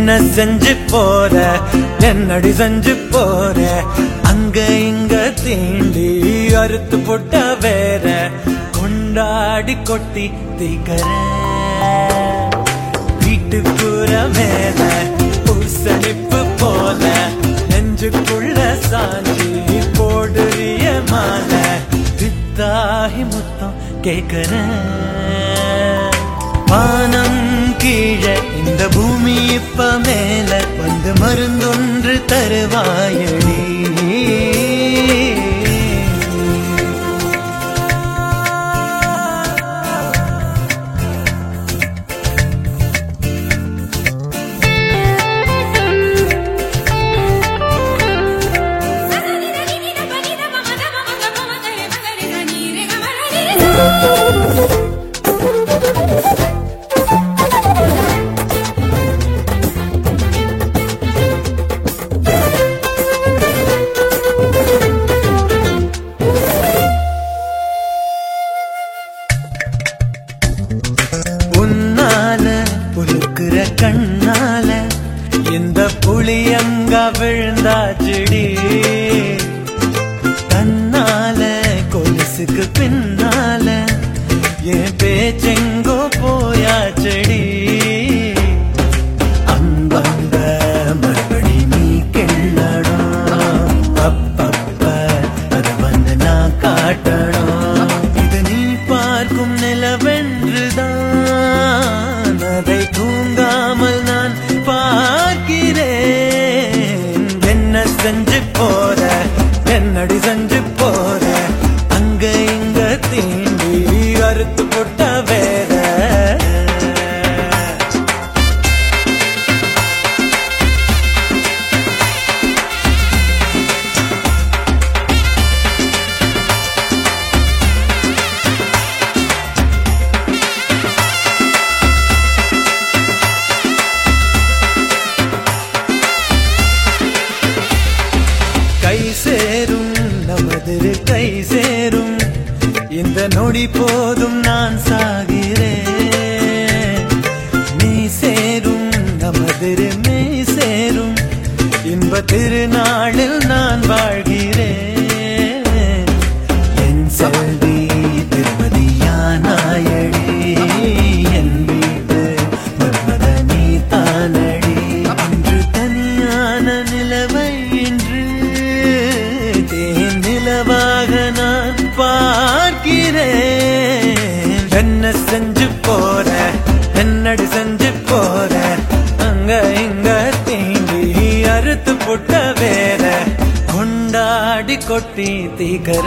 என்ன செஞ்சு போற என்னடி செஞ்சு போற அங்க இங்க தீண்டி அறுத்து போட்ட வேற கொண்டாடி கொட்டி தீக்கற வீட்டுக்குற மேல பூசணிப்பு போல நெஞ்சுக்குள்ள சாஞ்சி போடுறிய மாலை வித்தாகி முத்தம் கேக்குறேன் வானம் கீழே இந்த பூமி இப்ப மேல வந்து மருந்தொன்று தருவாயடி உன்னால புழுக்கிற கண்ணால இந்த புளியங்க விழுந்தாச்சுடி தன்னால கொலுசுக்கு பின்னால என் பேச்செங்கோ போயாச்சடி அன்பங்க மறுபடி நீ கிள்ளணும் அப்பப்ப அத வந்து நான் காட்டணும் இது நீ பார்க்கும் நிலவென்றுதான் அதை தூங்காமல் நான் பார்க்கிறேன் என்ன செஞ்சு போற என்னடி செஞ்சு போற அங்க இங்க தீண்டி அறுத்து போட்ட வேற கை சேரும் நமது கை சேரும் இந்த நொடி போதும் நான் சாகிறேன் நீ சேரும் நமது மெய் சேரும் இன்ப திருநாளில் நான் வாழ்கிறேன் என் செல்வி திருமதியானாயடி என் வீட்டு மர்மத நீ தானடி அன்று தனியான நிலவை இன்று தேன் நிலவாக நான் பார்க்கிறேன் என்ன செஞ்சு போற என்னடி செஞ்சு போற அங்க இங்க தீண்டி அறுத்து புட்ட வேற கொண்டாடி கொட்டி தீக்கற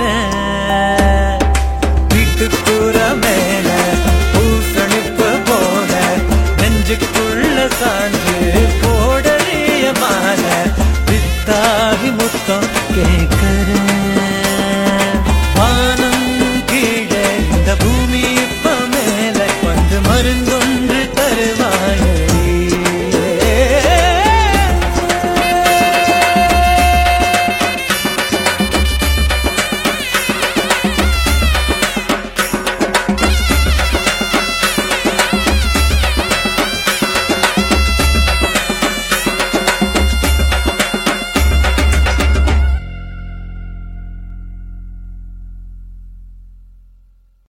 வீட்டுக்குற மேல பூசணிப்பு போல நெஞ்சுக்குள்ள சாஞ்சு போடறிய மாலை வித்தாகி முத்தம்